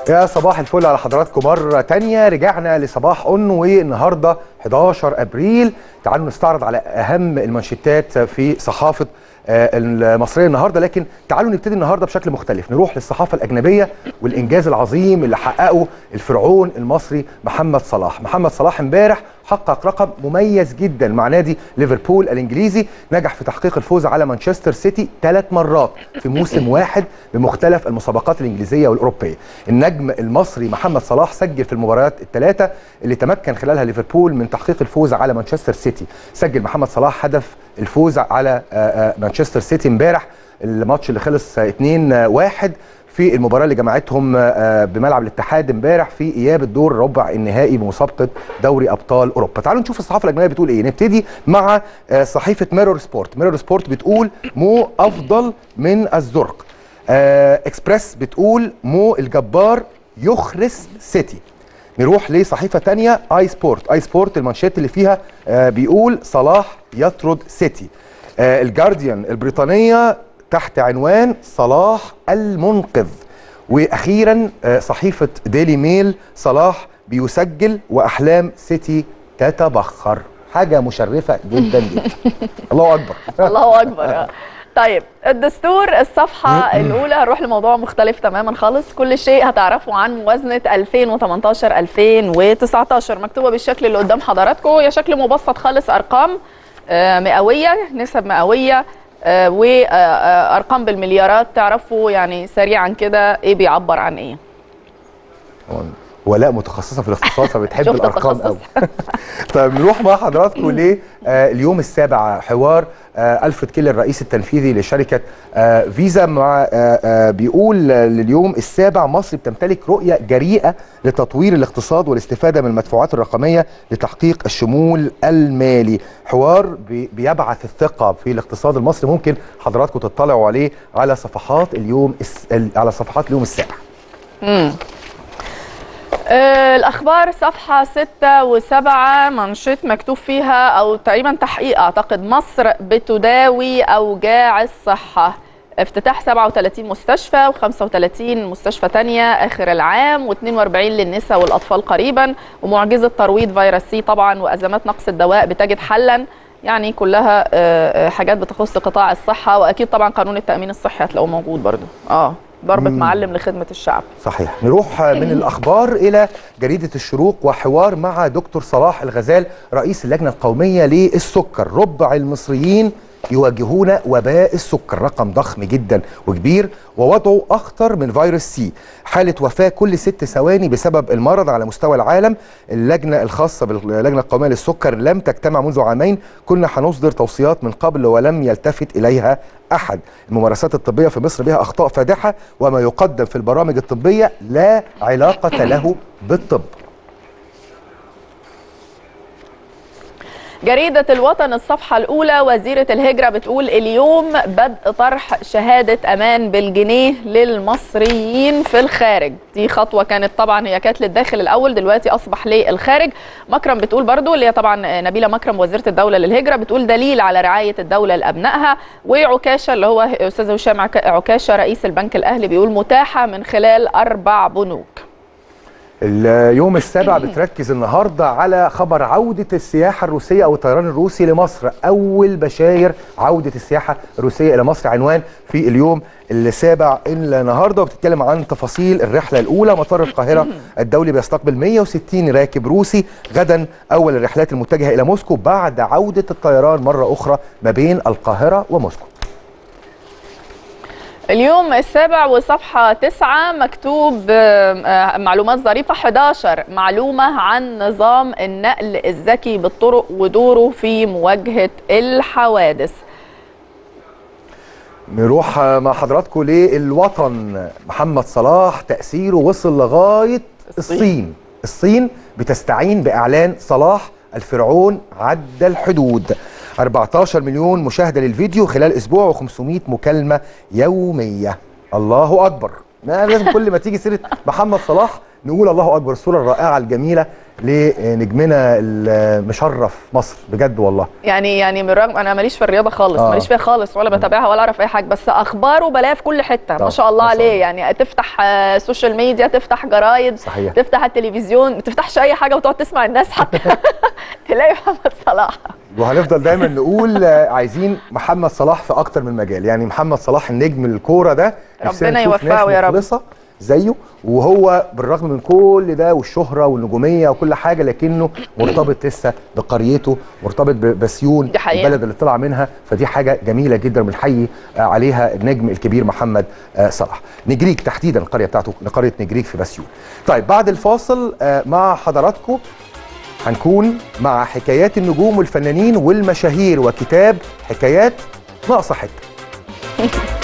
يا صباح الفل على حضراتكم مرة تانية رجعنا لصباح أون والنهاردة 11 أبريل تعالوا نستعرض على أهم المانشيتات في صحافة آه، المصرية النهاردة لكن تعالوا نبتدي النهاردة بشكل مختلف نروح للصحافة الأجنبية والإنجاز العظيم اللي حققه الفرعون المصري محمد صلاح محمد صلاح امبارح حقق رقم مميز جدا مع نادي ليفربول الانجليزي نجح في تحقيق الفوز على مانشستر سيتي ثلاث مرات في موسم واحد بمختلف المسابقات الانجليزيه والاوروبيه النجم المصري محمد صلاح سجل في المباريات الثلاثه اللي تمكن خلالها ليفربول من تحقيق الفوز على مانشستر سيتي سجل محمد صلاح هدف الفوز على آه، آه، مانشستر سيتي امبارح الماتش اللي خلص 2-1 في المباراه اللي جمعتهم آه، بملعب الاتحاد امبارح في اياب الدور ربع النهائي بمسابقه دوري ابطال اوروبا تعالوا نشوف الصحافه الاجنبيه بتقول ايه نبتدي مع آه، صحيفه ميرور سبورت ميرور سبورت بتقول مو افضل من الزرق آه، اكسبريس بتقول مو الجبار يخرس سيتي نروح لصحيفه تانية اي سبورت اي سبورت المانشيت اللي فيها آه، بيقول صلاح يطرد سيتي آه، الجارديان البريطانيه تحت عنوان صلاح المنقذ واخيرا آه، صحيفه ديلي ميل صلاح بيسجل واحلام سيتي تتبخر حاجه مشرفه جدا جدا الله اكبر الله اكبر آه. طيب الدستور الصفحه الاولى هنروح لموضوع مختلف تماما خالص كل شيء هتعرفوا عن موازنه 2018 2019 مكتوبه بالشكل اللي قدام حضراتكم هي شكل مبسط خالص ارقام آه، مئويه نسب مئويه وارقام بالمليارات تعرفوا يعني سريعا كده ايه بيعبر عن ايه ولاء متخصصه في الاقتصاد فبتحب شفت الارقام التخصص؟ قوي طيب نروح مع حضراتكم ل آه، اليوم السابع حوار آه، الفريد كيلر الرئيس التنفيذي لشركه آه، فيزا مع آه، آه، بيقول آه، لليوم السابع مصر بتمتلك رؤيه جريئه لتطوير الاقتصاد والاستفاده من المدفوعات الرقميه لتحقيق الشمول المالي حوار بي- بيبعث الثقه في الاقتصاد المصري ممكن حضراتكم تطلعوا عليه على صفحات اليوم الس- ال- على صفحات اليوم السابع آه، الأخبار صفحة ستة وسبعة منشط مكتوب فيها أو تقريبا تحقيق أعتقد مصر بتداوي أوجاع الصحة افتتاح 37 مستشفى و35 مستشفى تانية آخر العام و42 للنساء والأطفال قريبا ومعجزة ترويض فيروس سي طبعا وأزمات نقص الدواء بتجد حلا يعني كلها آه، آه، حاجات بتخص قطاع الصحة وأكيد طبعا قانون التأمين الصحي هتلاقوه موجود برضو اه ضربة معلم لخدمة الشعب صحيح نروح من الأخبار إلى جريدة الشروق وحوار مع دكتور صلاح الغزال رئيس اللجنة القومية للسكر ربع المصريين يواجهون وباء السكر رقم ضخم جدا وكبير ووضعه أخطر من فيروس سي حالة وفاة كل ست ثواني بسبب المرض على مستوى العالم اللجنة الخاصة باللجنة القومية للسكر لم تجتمع منذ عامين كنا هنصدر توصيات من قبل ولم يلتفت إليها أحد الممارسات الطبية في مصر بها أخطاء فادحة وما يقدم في البرامج الطبية لا علاقة له بالطب جريدة الوطن الصفحة الأولى وزيرة الهجرة بتقول اليوم بدء طرح شهادة أمان بالجنيه للمصريين في الخارج دي خطوة كانت طبعا هي كانت للداخل الأول دلوقتي أصبح للخارج مكرم بتقول برضو اللي هي طبعا نبيلة مكرم وزيرة الدولة للهجرة بتقول دليل على رعاية الدولة لأبنائها وعكاشة اللي هو أستاذ هشام عك- عكاشة رئيس البنك الأهلي بيقول متاحة من خلال أربع بنوك اليوم السابع بتركز النهارده على خبر عودة السياحة الروسية أو الطيران الروسي لمصر أول بشاير عودة السياحة الروسية إلى مصر عنوان في اليوم السابع النهارده وبتتكلم عن تفاصيل الرحلة الأولى مطار القاهرة الدولي بيستقبل 160 راكب روسي غدا أول الرحلات المتجهة إلى موسكو بعد عودة الطيران مرة أخرى ما بين القاهرة وموسكو اليوم السابع وصفحة تسعة مكتوب آه، آه، معلومات ظريفة 11 معلومة عن نظام النقل الذكي بالطرق ودوره في مواجهة الحوادث نروح مع حضراتكم للوطن محمد صلاح تأثيره وصل لغاية الصين الصين بتستعين بإعلان صلاح الفرعون عدى الحدود 14 مليون مشاهدة للفيديو خلال أسبوع و500 مكالمة يومية الله أكبر ما لازم كل ما تيجي سيرة محمد صلاح نقول الله اكبر الصوره الرائعه الجميله لنجمنا المشرف مصر بجد والله يعني يعني من رغم انا ماليش في الرياضه خالص آه. ماليش فيها خالص ولا بتابعها ولا اعرف اي حاجه بس اخباره بلاقيها في كل حته ما طبعا، شاء الله ما شاء عليه الله. يعني تفتح آه، سوشيال ميديا تفتح جرايد صحيح تفتح التلفزيون ما تفتحش اي حاجه وتقعد تسمع الناس حتى تلاقي محمد صلاح وهنفضل دايما نقول آه، عايزين محمد صلاح في اكتر من مجال يعني محمد صلاح النجم الكوره ده نفسنا ربنا نشوف يوفقه ناس يا رب. مخلصة زيه وهو بالرغم من كل ده والشهره والنجوميه وكل حاجه لكنه مرتبط لسه بقريته مرتبط ب- بسيون دي حقيقة. البلد اللي طلع منها فدي حاجه جميله جدا بنحيي آه، عليها النجم الكبير محمد آه، صلاح نجريك تحديدا القريه بتاعته قريه نجريك في بسيون طيب بعد الفاصل آه، مع حضراتكم هنكون مع حكايات النجوم والفنانين والمشاهير وكتاب حكايات ناقصه حته